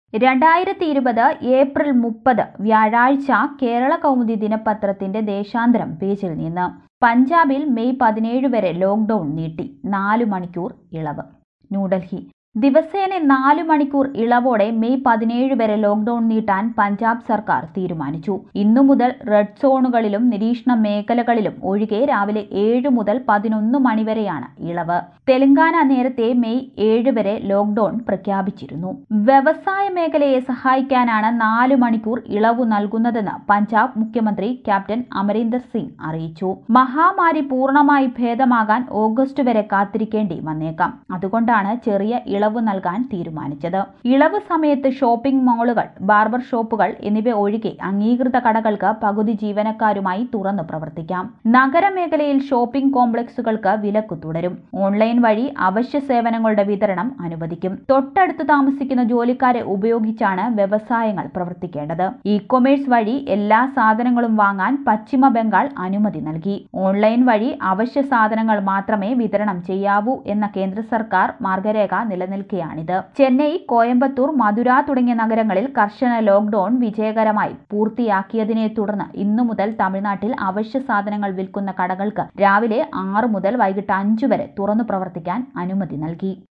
രണ്ടായിരത്തി ഇരുപത് ഏപ്രിൽ മുപ്പത് വ്യാഴാഴ്ച കേരള കൗമുദി ദിനപത്രത്തിന്റെ ദേശാന്തരം പേജിൽ നിന്ന് പഞ്ചാബിൽ മെയ് പതിനേഴ് വരെ ലോക്ഡൌൺ നീട്ടി നാലു മണിക്കൂർ ഇളവ് ന്യൂഡൽഹി ദിവസേന നാലു മണിക്കൂർ ഇളവോടെ മെയ് പതിനേഴ് വരെ ലോക്ഡൌൺ നീട്ടാൻ പഞ്ചാബ് സർക്കാർ തീരുമാനിച്ചു ഇന്നു മുതൽ റെഡ് സോണുകളിലും നിരീക്ഷണ മേഖലകളിലും ഒഴികെ രാവിലെ ഏഴ് മുതൽ പതിനൊന്ന് മണിവരെയാണ് ഇളവ് തെലങ്കാന നേരത്തെ മെയ് ഏഴ് വരെ ലോക്ഡൌൺ പ്രഖ്യാപിച്ചിരുന്നു വ്യവസായ മേഖലയെ സഹായിക്കാനാണ് നാലു മണിക്കൂർ ഇളവു നൽകുന്നതെന്ന് പഞ്ചാബ് മുഖ്യമന്ത്രി ക്യാപ്റ്റൻ അമരീന്ദർ സിംഗ് അറിയിച്ചു മഹാമാരി പൂർണ്ണമായി ഭേദമാകാൻ ഓഗസ്റ്റ് വരെ കാത്തിരിക്കേണ്ടി വന്നേക്കാം അതുകൊണ്ടാണ് ചെറിയ ഇളവ് നൽകാൻ തീരുമാനിച്ചത് ഇളവ് സമയത്ത് ഷോപ്പിംഗ് മാളുകൾ ബാർബർ ഷോപ്പുകൾ എന്നിവ ഒഴികെ അംഗീകൃത കടകൾക്ക് പകുതി ജീവനക്കാരുമായി തുറന്നു പ്രവർത്തിക്കാം നഗരമേഖലയിൽ ഷോപ്പിംഗ് കോംപ്ലക്സുകൾക്ക് വിലക്ക് തുടരും ഓൺലൈൻ വഴി അവശ്യ സേവനങ്ങളുടെ വിതരണം അനുവദിക്കും തൊട്ടടുത്ത് താമസിക്കുന്ന ജോലിക്കാരെ ഉപയോഗിച്ചാണ് വ്യവസായങ്ങൾ പ്രവർത്തിക്കേണ്ടത് ഇ കൊമേഴ്സ് വഴി എല്ലാ സാധനങ്ങളും വാങ്ങാൻ പശ്ചിമ ബംഗാൾ അനുമതി നൽകി ഓൺലൈൻ വഴി അവശ്യ സാധനങ്ങൾ മാത്രമേ വിതരണം ചെയ്യാവൂ എന്ന കേന്ദ്ര സർക്കാർ മാർഗരേഖ നിലനിൽക്കെയാണിത് ചെന്നൈ കോയമ്പത്തൂർ മധുര തുടങ്ങിയ നഗരങ്ങളിൽ കർശന ലോക്ഡൌൺ വിജയകരമായി പൂർത്തിയാക്കിയതിനെ തുടർന്ന് ഇന്നു മുതൽ തമിഴ്നാട്ടിൽ അവശ്യ സാധനങ്ങൾ വിൽക്കുന്ന കടകൾക്ക് രാവിലെ ആറ് മുതൽ വൈകിട്ട് അഞ്ചു വരെ തുറന്നു പ്രവർത്തിക്കാൻ അനുമതി നൽകി